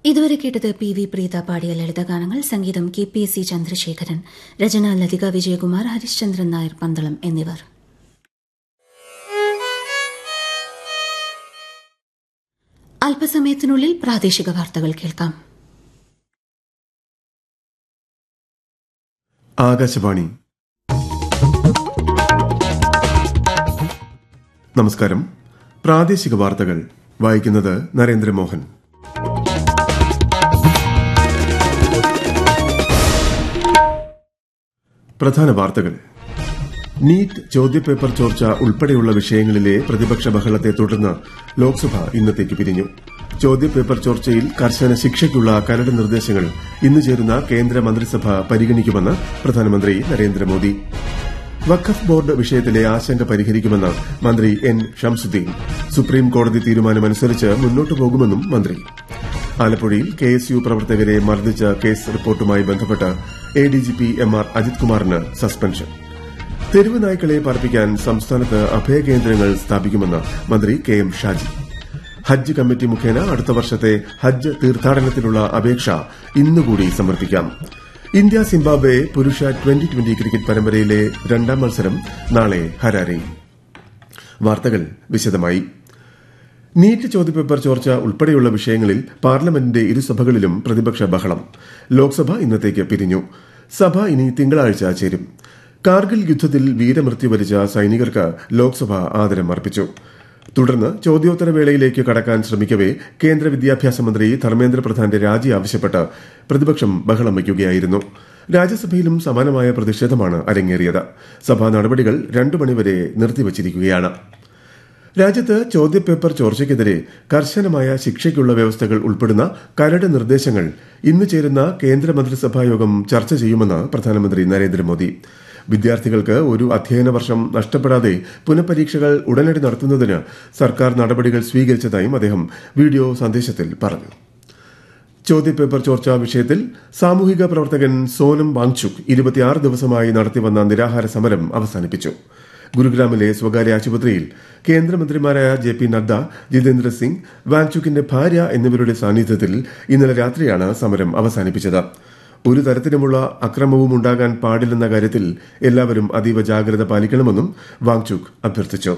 ഇതുവരെ കേട്ടത് P V Preetha പാടിയ ലളിതഗാനങ്ങൾ സംഗീതം K P S C Chandrasekharan രചന ലതിക വിജയകുമാർ ഹരിശ്ചന്ദ്രൻ നായർ പന്തളം എന്നിവർ അല്പസമയത്തിനുള്ളിൽ പ്രാദേശിക വാർത്തകൾ കേൾക്കാം ആകാശവാണി നമസ്കാരം പ്രാദേശിക വാർത്തകൾ വായിക്കുന്നത് നരേന്ദ്രമോഹൻ പ്രധാന വാർത്തകൾ നീറ്റ് ചോദ്യപേപ്പർ ചോർച്ച ഉൾപ്പെടെയുള്ള വിഷയങ്ങളിലെ പ്രതിപക്ഷ ബഹളത്തെ തുടർന്ന് ലോക്സഭ ഇന്നത്തേക്ക് പിരിഞ്ഞു ചോദ്യപേപ്പർ ചോർച്ചയിൽ കർശന ശിക്ഷയ്ക്കുള്ള കരട് നിർദ്ദേശങ്ങൾ ഇന്ന് ചേരുന്ന കേന്ദ്ര മന്ത്രിസഭ പരിഗണിക്കുമെന്ന് പ്രധാനമന്ത്രി നരേന്ദ്രമോദി വഖഫ് ബോർഡ് വിഷയത്തിലെ ആശങ്ക പരിഹരിക്കുമെന്ന് മന്ത്രി എൻ ഷംസുദ്ദീൻ സുപ്രീം കോടതി തീരുമാനമനുസരിച്ച് മുന്നോട്ടു പോകുമെന്നും മന്ത്രി ആലപ്പുഴയിൽ കെ എസ് യു പ്രവർത്തകരെ മർദ്ദിച്ച കേസ് റിപ്പോർട്ടുമായി ബന്ധപ്പെട്ട് A D G P M R Ajith കുമാറിന് സസ്പെൻഷൻ തെരുവ് നായ്ക്കളെ പാർപ്പിക്കാൻ സംസ്ഥാനത്ത് അഭയകേന്ദ്രങ്ങൾ സ്ഥാപിക്കുമെന്ന് മന്ത്രി കെ എം ഷാജി ഹജ്ജ് കമ്മിറ്റി മുഖേന അടുത്ത വർഷത്തെ ഹജ്ജ് തീർത്ഥാടനത്തിനുള്ള അപേക്ഷ ഇന്നുകൂടി സമർപ്പിക്കാം ഇന്ത്യ സിംബാബ്വെ പുരുഷ ട്വന്റി ട്വന്റി ക്രിക്കറ്റ് പരമ്പരയിലെ രണ്ടാം മത്സരം നാളെ ഹരാരയിൽ വാർത്തകൾ വിശദമായി നീറ്റ് ചോദ്യപേപ്പർ ചോർച്ച ഉൾപ്പെടെയുള്ള വിഷയങ്ങളിൽ പാർലമെന്റിന്റെ ഇരുസഭകളിലും പ്രതിപക്ഷ ബഹളം ലോക്സഭ ഇന്നത്തേക്ക് പിരിഞ്ഞു സഭ ഇനി തിങ്കളാഴ്ച ചേരും കാർഗിൽ യുദ്ധത്തിൽ വീരമൃത്യു വരിച്ച സൈനികർക്ക് ലോക്സഭ ആദരം അർപ്പിച്ചു തുടർന്ന് ചോദ്യോത്തര വേളയിലേക്ക് കടക്കാൻ ശ്രമിക്കവെ കേന്ദ്ര വിദ്യാഭ്യാസ മന്ത്രി ധർമ്മേന്ദ്ര പ്രധാന്റെ രാജി ആവശ്യപ്പെട്ട് പ്രതിപക്ഷം ബഹളം വയ്ക്കുകയായിരുന്നു രാജ്യസഭയിലും സമാനമായ പ്രതിഷേധമാണ് അരങ്ങേറിയത് സഭാ നടപടികൾ രണ്ടു മണിവരെ നിർത്തിവച്ചിരിക്കുകയാണ് രാജ്യത്ത് ചോദ്യപേപ്പർ ചോർച്ചയ്ക്കെതിരെ കർശനമായ ശിക്ഷയ്ക്കുള്ള വ്യവസ്ഥകൾ ഉൾപ്പെടുന്ന കരട് നിർദ്ദേശങ്ങൾ ഇന്ന് ചേരുന്ന കേന്ദ്രമന്ത്രിസഭാ യോഗം ചർച്ച ചെയ്യുമെന്ന് പ്രധാനമന്ത്രി നരേന്ദ്രമോദി വിദ്യാർത്ഥികൾക്ക് ഒരു അധ്യയന വർഷം നഷ്ടപ്പെടാതെ പുനഃപരീക്ഷകൾ ഉടനടി നടത്തുന്നതിന് സർക്കാർ നടപടികൾ സ്വീകരിച്ചതായും അദ്ദേഹം വീഡിയോ സന്ദേശത്തിൽ പറഞ്ഞു ചോദ്യപേപ്പർ ചോർച്ചാ വിഷയത്തിൽ സാമൂഹിക പ്രവർത്തകൻ സോനം വാങ്ചുക് ഇരുപത്തിയാറ് ദിവസമായി നടത്തിവന്ന നിരാഹാര സമരം അവസാനിപ്പിച്ചു ഗുരുഗ്രാമിലെ സ്വകാര്യ ആശുപത്രിയിൽ കേന്ദ്രമന്ത്രിമാരായ ജെ പി നദ്ദ ജിതേന്ദ്ര സിംഗ് വാങ്ചുക്കിന്റെ ഭാര്യ എന്നിവരുടെ സാന്നിധ്യത്തിൽ ഇന്നലെ രാത്രിയാണ് സമരം അവസാനിപ്പിച്ചത് ഒരു തരത്തിലുമുള്ള അക്രമവും ഉണ്ടാകാൻ പാടില്ലെന്ന കാര്യത്തിൽ എല്ലാവരും അതീവ ജാഗ്രത പാലിക്കണമെന്നും വാങ്ചുക് അഭ്യർത്ഥിച്ചു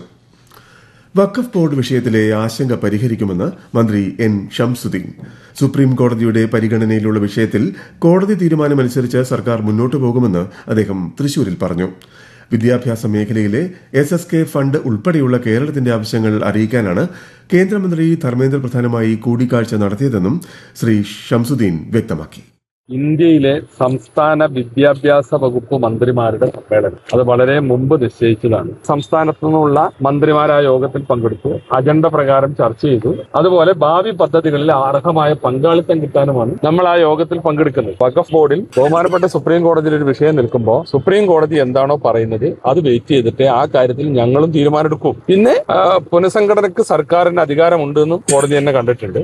വഖഫ് ബോർഡ് വിഷയത്തിലെ ആശങ്ക പരിഹരിക്കുമെന്ന് മന്ത്രി എൻ ഷംസുദ്ദീൻ സുപ്രീം കോടതിയുടെ പരിഗണനയിലുള്ള വിഷയത്തിൽ കോടതി തീരുമാനമനുസരിച്ച് സർക്കാർ മുന്നോട്ടു പോകുമെന്ന് അദ്ദേഹം തൃശൂരിൽ പറഞ്ഞു വിദ്യാഭ്യാസ മേഖലയിലെ എസ് എസ് കെ ഫണ്ട് ഉൾപ്പെടെയുള്ള കേരളത്തിന്റെ ആവശ്യങ്ങൾ അറിയിക്കാനാണ് കേന്ദ്രമന്ത്രി ധർമ്മേന്ദ്ര പ്രധാനുമായി കൂടിക്കാഴ്ച നടത്തിയതെന്നും ശ്രീ ഷംസുദ്ദീൻ വ്യക്തമാക്കി ഇന്ത്യയിലെ സംസ്ഥാന വിദ്യാഭ്യാസ വകുപ്പ് മന്ത്രിമാരുടെ സമ്മേളനം അത് വളരെ മുമ്പ് നിശ്ചയിച്ചതാണ് സംസ്ഥാനത്തു നിന്നുള്ള മന്ത്രിമാരായ യോഗത്തിൽ പങ്കെടുത്തു അജണ്ട പ്രകാരം ചർച്ച ചെയ്തു അതുപോലെ ഭാവി പദ്ധതികളിൽ അർഹമായ പങ്കാളിത്തം കിട്ടാനുമാണ് നമ്മൾ ആ യോഗത്തിൽ പങ്കെടുക്കുന്നത് വഖഫ് ബോർഡിൽ ബഹുമാനപ്പെട്ട സുപ്രീം കോടതിയിൽ ഒരു വിഷയം നിൽക്കുമ്പോൾ സുപ്രീം കോടതി എന്താണോ പറയുന്നത് അത് വെയിറ്റ് ചെയ്തിട്ട് ആ കാര്യത്തിൽ ഞങ്ങളും തീരുമാനമെടുക്കും പിന്നെ ആ, പുനഃസംഘടനയ്ക്ക് സർക്കാരിന് അധികാരമുണ്ടെന്നും കോടതി തന്നെ കണ്ടിട്ടുണ്ട്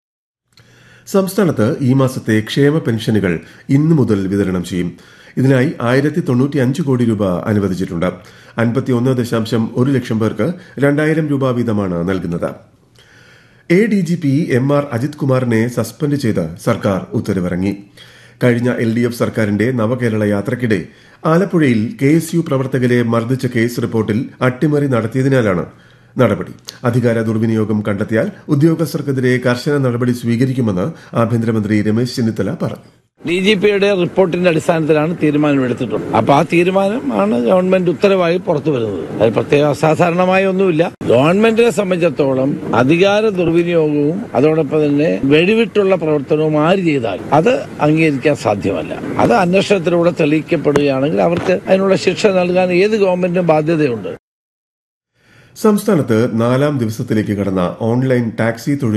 സംസ്ഥാനത്ത് ഈ മാസത്തെ ക്ഷേമ പെൻഷനുകൾ ഇന്നു മുതൽ വിതരണം ചെയ്യും ഇതിനായി ആയിരത്തി തൊണ്ണൂറ്റി അഞ്ച് കോടി രൂപ അനുവദിച്ചിട്ടുണ്ട് അൻപത്തിയൊന്ന് ദശാംശം ഒരു ലക്ഷം പേർക്ക് രണ്ടായിരം രൂപ വീതമാണ് നൽകുന്നത് A D G P M R Ajith കുമാറിനെ സസ്പെൻഡ് ചെയ്ത് സർക്കാർ ഉത്തരവിറങ്ങി കഴിഞ്ഞ എൽ ഡി എഫ് സർക്കാരിന്റെ നവകേരള യാത്രയ്ക്കിടെ ആലപ്പുഴയിൽ കെ എസ് യു പ്രവർത്തകരെ മർദ്ദിച്ച കേസ് റിപ്പോർട്ടിൽ അട്ടിമറി നടത്തിയതിനാലാണ് നടപടി അധികാര ദുർവിനിയോഗം കണ്ടെത്തിയാൽ ഉദ്യോഗസ്ഥർക്കെതിരെ കർശന നടപടി സ്വീകരിക്കുമെന്ന് ആഭ്യന്തരമന്ത്രി രമേശ് ചെന്നിത്തല പറഞ്ഞു ഡി ജി പിയുടെ റിപ്പോർട്ടിന്റെ അടിസ്ഥാനത്തിലാണ് തീരുമാനമെടുത്തിട്ടുള്ളത് അപ്പൊ ആ തീരുമാനമാണ് ഗവൺമെന്റ് ഉത്തരവായി പുറത്തു വരുന്നത് അത് പ്രത്യേക അസാധാരണമായ ഒന്നുമില്ല ഗവൺമെന്റിനെ സംബന്ധിച്ചിടത്തോളം അധികാര ദുർവിനിയോഗവും അതോടൊപ്പം തന്നെ വെടിവിട്ടുള്ള പ്രവർത്തനവും ആര് ചെയ്താൽ അത് അംഗീകരിക്കാൻ സാധ്യമല്ല അത് അന്വേഷണത്തിലൂടെ തെളിയിക്കപ്പെടുകയാണെങ്കിൽ അവർക്ക് അതിനുള്ള ശിക്ഷ നൽകാൻ ഏത് ഗവൺമെന്റിനും ബാധ്യതയുണ്ട് സംസ്ഥാനത്ത് നാലാം ദിവസത്തിലേക്ക് കടന്ന ഓൺലൈൻ ടാക്സി തൊഴിൽ